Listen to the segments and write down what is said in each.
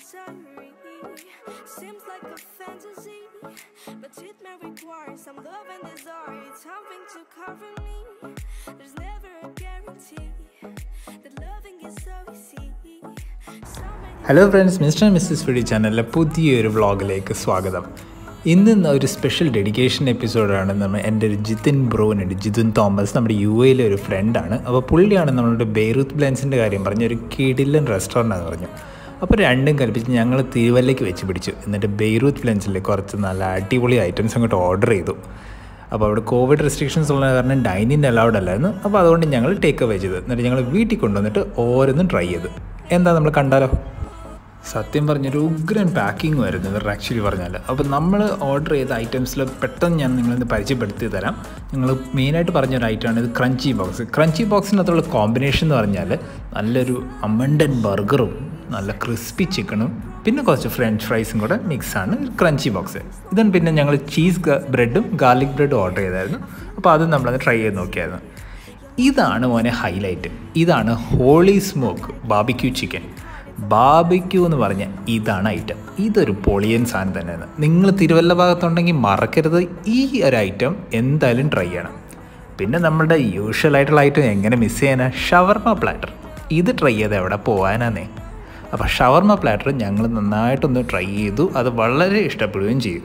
necessary. Seems like a fantasy, but it may require some love and desire. It's something to cover me. There's never a guarantee that loving is so easy. So many hello friends mister and missus ഫിഡി ചാനലിലെ പുതിയൊരു വ്ളോഗിലേക്ക് സ്വാഗതം ഇന്ന് ഒരു special dedication എപ്പിസോഡാണ് നമ്മൾ എൻ്റെ ഒരു ജിതിൻ ബ്രോനുണ്ട് ജിതിൻ തോമസ് നമ്മുടെ യു എയിലെ ഒരു ഫ്രണ്ടാണ് അപ്പോൾ പുള്ളിയാണ് നമ്മളുടെ ബെയ്റൂത്ത് ബ്ലാൻസിൻ്റെ കാര്യം പറഞ്ഞ ഒരു കിടിലൻ റെസ്റ്റോറൻ്റ് പറഞ്ഞു അപ്പോൾ രണ്ടും കൽപ്പിച്ച് ഞങ്ങൾ തിരുവല്ലയ്ക്ക് വെച്ച് പിടിച്ചു എന്നിട്ട് ബെയ്റൂത്ത് ബ്ലാൻസിൽ കുറച്ച് നല്ല അടിപൊളി ഐറ്റംസ് അങ്ങോട്ട് ഓർഡർ ചെയ്തു അപ്പോൾ അവിടെ കോവിഡ് റെസ്ട്രിക്ഷൻസ് ഉള്ള കാരണം ഡൈനിങ് അലൗഡ് അല്ലായിരുന്നു അപ്പോൾ അതുകൊണ്ട് ഞങ്ങൾ ടേക്ക് അവേ ചെയ്തു എന്നിട്ട് ഞങ്ങൾ വീട്ടിൽ കൊണ്ടുവന്നിട്ട് ഓരോന്നും ട്രൈ ചെയ്തു എന്താ നമ്മൾ കണ്ടാലോ സത്യം പറഞ്ഞൊരു ഉഗ്രൻ പാക്കിംഗ് ആയിരുന്നു ഇവരുടെ ആക്ച്വലി പറഞ്ഞാൽ അപ്പോൾ നമ്മൾ ഓർഡർ ചെയ്ത ഐറ്റംസിൽ പെട്ടെന്ന് ഞാൻ നിങ്ങളിന്ന് പരിചയപ്പെടുത്തി തരാം നിങ്ങൾ മെയിനായിട്ട് പറഞ്ഞൊരു ഐറ്റമാണ് ഇത് ക്രഞ്ചി ബോക്സ് ക്രഞ്ചി ബോക്സിനകത്തുള്ള കോമ്പിനേഷൻ എന്ന് പറഞ്ഞാൽ നല്ലൊരു അമണ്ടൻ ബർഗറും നല്ല ക്രിസ്പി ചിക്കനും പിന്നെ കുറച്ച് ഫ്രഞ്ച് ഫ്രൈസും കൂടെ മിക്സാണ് ക്രഞ്ചി ബോക്സ് ഇതാണ് പിന്നെ ഞങ്ങൾ ചീസ് ബ്രെഡും ഗാർലിക് ബ്രെഡും ഓർഡർ ചെയ്തായിരുന്നു അപ്പോൾ അത് നമ്മളത് ട്രൈ ചെയ്ത് നോക്കിയായിരുന്നു ഇതാണ് മോനെ ഹൈലൈറ്റ് ഇതാണ് holy smoke barbecue chicken barbecue എന്ന് പറഞ്ഞ ഇതാണ് ഐറ്റം ഇതൊരു പൊളിയൻ സാധനം തന്നെയാണ് നിങ്ങൾ തിരുവല്ല ഭാഗത്തുണ്ടെങ്കിൽ മറക്കരുത് ഈ ഒരു ഐറ്റം എന്തായാലും ട്രൈ ചെയ്യണം പിന്നെ നമ്മുടെ യൂഷ്വൽ ആയിട്ടുള്ള ഐറ്റം എങ്ങനെ മിസ് ചെയ്യാനാ ഷവർമ പ്ലാറ്റർ ഇത് ട്രൈ ചെയ്ത് എവിടെ പോകാനാന്നേ അപ്പോൾ ഷവർമ പ്ലാറ്റർ ഞങ്ങൾ നന്നായിട്ടൊന്ന് ട്രൈ ചെയ്തു അത് വളരെ ഇഷ്ടപ്പെടുകയും ചെയ്തു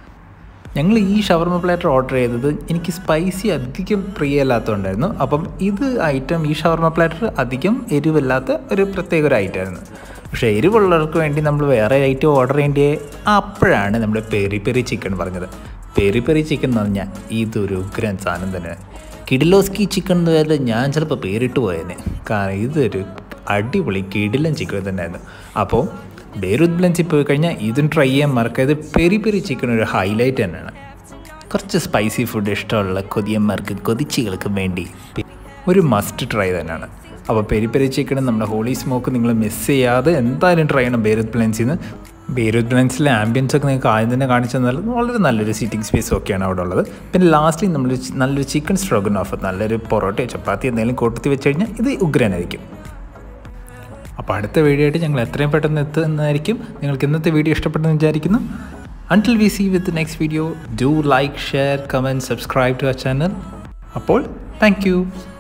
ഞങ്ങൾ ഈ ഷവർമ പ്ലാറ്റർ ഓർഡർ ചെയ്തത് എനിക്ക് സ്പൈസി അധികം പ്രിയമല്ലാത്തതുകൊണ്ടായിരുന്നു അപ്പം ഇത് ഐറ്റം ഈ ഷവർമ പ്ലാറ്റർ അധികം എരിവില്ലാത്ത ഒരു പ്രത്യേക ഒരു ഐറ്റം ആയിരുന്നു പക്ഷേ എരിവുള്ളവർക്ക് വേണ്ടി നമ്മൾ വേറെ ഐറ്റം ഓർഡർ ചെയ്യേണ്ടിയേ അപ്പോഴാണ് നമ്മുടെ പെരി പെരി ചിക്കൻ പറഞ്ഞത് പെരി പെരി ചിക്കൻ എന്ന് പറഞ്ഞാൽ ഇതൊരു ഉഗ്രൻ സാധനം തന്നെയാണ് കിഡിലോസ്കി ചിക്കൻ എന്ന് പറഞ്ഞാൽ ഞാൻ ചിലപ്പോൾ പേരിട്ട് പോയേനെ കാരണം ഇതൊരു അടിപൊളി കിടിലൻ ചിക്കൻ തന്നെയായിരുന്നു അപ്പോൾ ബേരൂത്ത് ബ്ലൻസിൽ പോയി കഴിഞ്ഞാൽ ഇതും ട്രൈ ചെയ്യാൻ മറക്കരുത് പെരി പെരി ചിക്കൻ ഒരു ഹൈലൈറ്റ് തന്നെയാണ് കുറച്ച് സ്പൈസി ഫുഡ് ഇഷ്ടമുള്ള കൊതിയന്മാർക്ക് കൊതിച്ചികൾക്ക് വേണ്ടി ഒരു മസ്റ്റ് ട്രൈ തന്നെയാണ് അപ്പോൾ പെരി പെരി ചിക്കനും നമ്മുടെ ഹോളി സ്മോക്ക് നിങ്ങൾ മിസ് ചെയ്യാതെ എന്തായാലും ട്രൈ ചെയ്യണം ബേരൂത്ത് ബ്ലൻസിൽ നിന്ന് ബേരൂത്ത് ബ്ലൻസിലെ ആംബിയൻസ് ഒക്കെ നിങ്ങൾക്ക് ആദ്യം തന്നെ കാണിച്ചു തന്നാൽ വളരെ നല്ലൊരു സീറ്റിംഗ് സ്പേസ് ഒക്കെയാണ് അവിടെ ഉള്ളത് പിന്നെ ലാസ്റ്റ്ലി നമ്മൾ നല്ലൊരു ചിക്കൻ സ്ട്രോഗൻ ഓഫ് നല്ലൊരു പൊറോട്ടയോ ചപ്പാത്തി എന്തെങ്കിലും കൂട്ടത്തി വെച്ച് കഴിഞ്ഞാൽ ഇത് ഉഗ്രനായിരിക്കും അപ്പോൾ അടുത്ത വീഡിയോ ആയിട്ട് ഞങ്ങൾ എത്രയും പെട്ടെന്ന് എത്തുന്നതായിരിക്കും നിങ്ങൾക്ക് ഇന്നത്തെ വീഡിയോ ഇഷ്ടപ്പെട്ടെന്ന് വിചാരിക്കുന്നു until we see with next video do like share comment subscribe to our channel അപ്പോൾ താങ്ക്